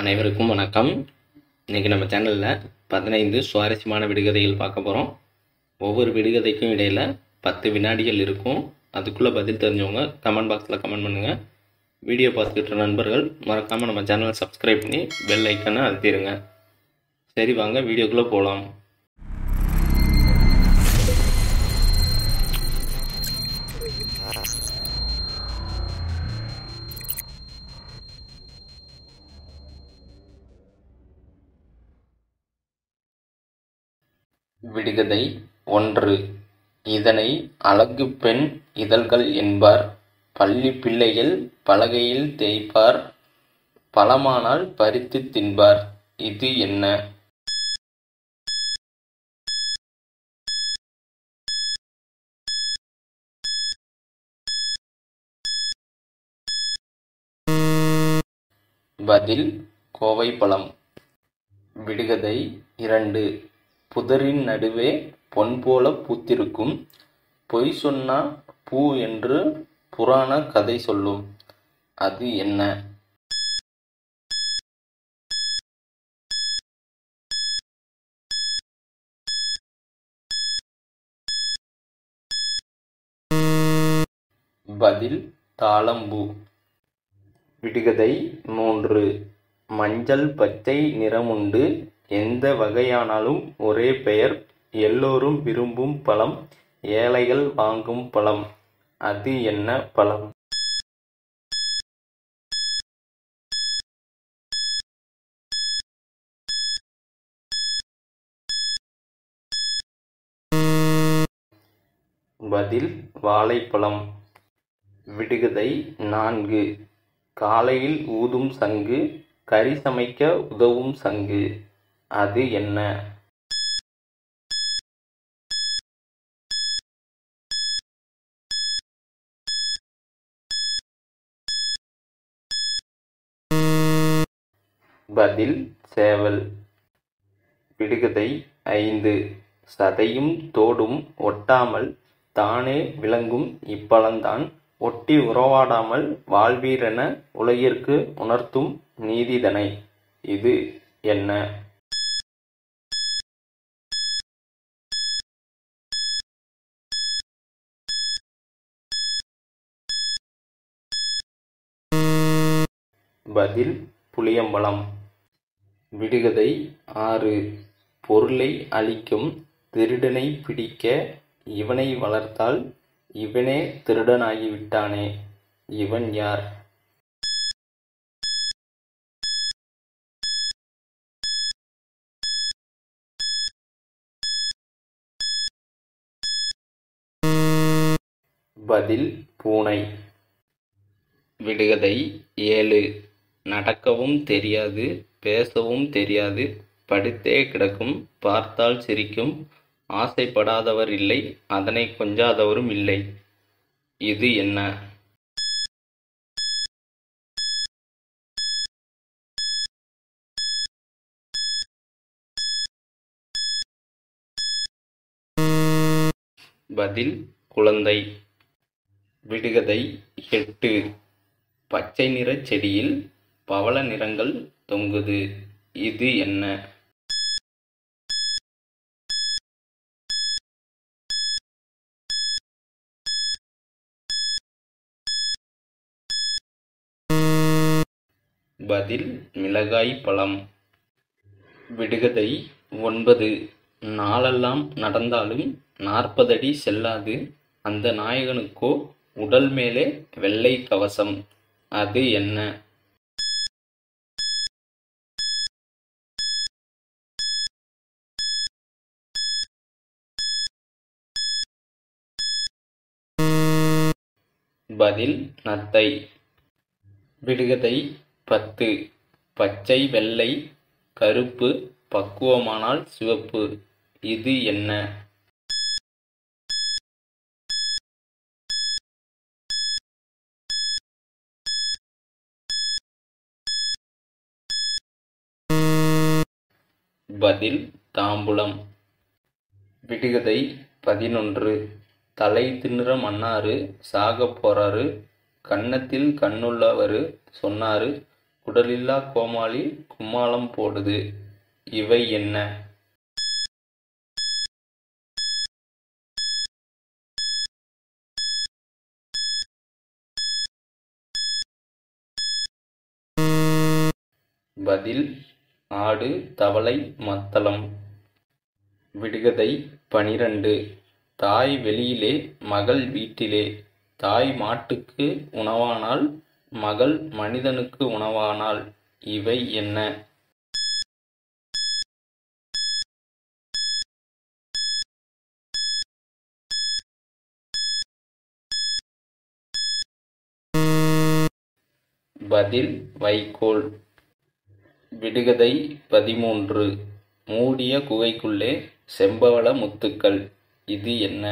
அனைவருக்கும் வணக்கம் இன்னைக்கு நம்ம சேனலில் பதினைந்து சுவாரஸ்யமான விடுகதைகள் பார்க்க போகிறோம் ஒவ்வொரு விடுகதைக்கும் இடையில் பத்து வினாடிகள் இருக்கும் அதுக்குள்ளே பதில் தெரிஞ்சவங்க கமெண்ட் பாக்ஸில் கமெண்ட் பண்ணுங்கள் வீடியோ பார்த்துக்கிட்ட நண்பர்கள் மறக்காமல் நம்ம சேனலை சப்ஸ்கிரைப் பண்ணி பெல் ஐக்கனை அழுத்திடுங்க சரி வாங்க வீடியோக்குள்ளே போகலாம் விடுகதை ஒன்று இதனை அழகு பெண் இதழ்கள் என்பார் பள்ளி பிள்ளைகள் பலகையில் தேய்ப்பார் பழமானால் பறித்து தின்பார் இது என்ன பதில் கோவை பழம் விடுகதை இரண்டு புதரின் நடுவே பொன் போல பூத்திருக்கும் பொய் சொன்னா பூ என்று புராண கதை சொல்லும் அது என்ன பதில் தாளம்பூ விடுகதை மூன்று மஞ்சள் பச்சை நிறமுண்டு எந்த வகையானாலும் ஒரே பெயர் எல்லோரும் விரும்பும் பழம் ஏழைகள் வாங்கும் பழம் அது என்ன பழம் பதில் வாழைப்பழம் விடுகதை நான்கு காலையில் ஊதும் சங்கு கறி சமைக்க உதவும் சங்கு அது என்ன பதில் சேவல் விடுகதை ஐந்து சதையும் தோடும் ஒட்டாமல் தானே விளங்கும் இப்பழந்தான் ஒட்டி உறவாடாமல் வாழ்வீரென உலகிற்கு உணர்த்தும் நீதிதனை இது என்ன பதில் புளியம்பழம் விடுகதை ஆறு பொருளை அழிக்கும் திருடனை பிடிக்க இவனை வளர்த்தால் இவனே திருடனாகிவிட்டானே இவன் யார் பதில் பூனை விடுகதை ஏழு நடக்கவும் தெரியாது பேசவும் தெரியாது படுத்தே கிடக்கும் பார்த்தால் சிரிக்கும் ஆசைப்படாதவர் இல்லை அதனை கொஞ்சாதவரும் இல்லை இது என்ன பதில் குழந்தை விடுகதை எட்டு பச்சை நிறச் செடியில் பவள நிறங்கள் தொங்குது இது என்ன பதில் மிளகாய் பழம் விடுகதை ஒன்பது நாளெல்லாம் நடந்தாலும் நாற்பதடி செல்லாது அந்த நாயகனுக்கோ உடல் மேலே வெள்ளை கவசம் அது என்ன பதில் நத்தை விடுகதை பத்து பச்சை வெள்ளை கருப்பு பக்குவமானால் சிவப்பு இது என்ன பதில் தாம்பூலம் விடுகதை பதினொன்று தலை தின்னுற மன்னாரு சாகப் போறாரு கன்னத்தில் கண்ணுள்ளவரு சொன்னாரு உடலில்லா கோமாளி கும்மாளம் போடுது இவை என்ன பதில் ஆடு தவளை மத்தளம் விடுகதை பனிரண்டு தாய் வெளியிலே மகள் வீட்டிலே தாய் மாட்டுக்கு உணவானால் மகள் மனிதனுக்கு உணவானால் இவை என்ன பதில் வைக்கோல் விடுகதை பதிமூன்று மூடிய குகைக்குள்ளே செம்பவள முத்துக்கள் இது என்ன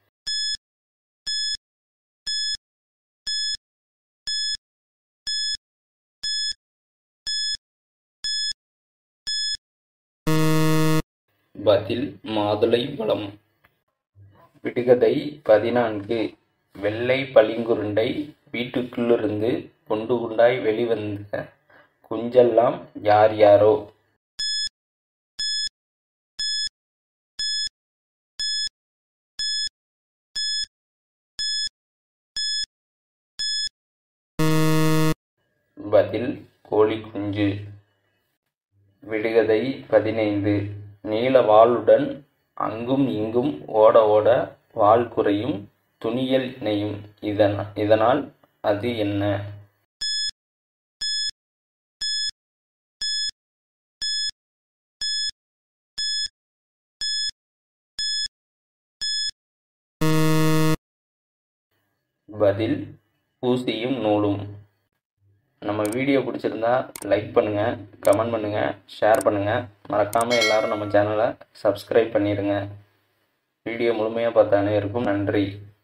பதில் மாதுளை பழம் விடுகதை பதினான்கு வெள்ளை பளிங்குருண்டை வீட்டுக்குள்ளிருந்து குண்டு குண்டாய் வெளிவந்த குஞ்செல்லாம் யார் யாரோ பதில் கோழி குஞ்சு விடுகதை பதினைந்து நீல வாளுடன் அங்கும் இங்கும் ஓட ஓட வால் குறையும் துணியல் இணையும் இதன் இதனால் அது என்ன பதில் ஊசியும் நூலும் நம்ம வீடியோ பிடிச்சிருந்தா லைக் பண்ணுங்கள் கமெண்ட் பண்ணுங்கள் ஷேர் பண்ணுங்கள் மறக்காமல் எல்லாரும் நம்ம சேனலை சப்ஸ்கிரைப் பண்ணிடுங்க வீடியோ முழுமையாக பார்த்த அனைவருக்கும் நன்றி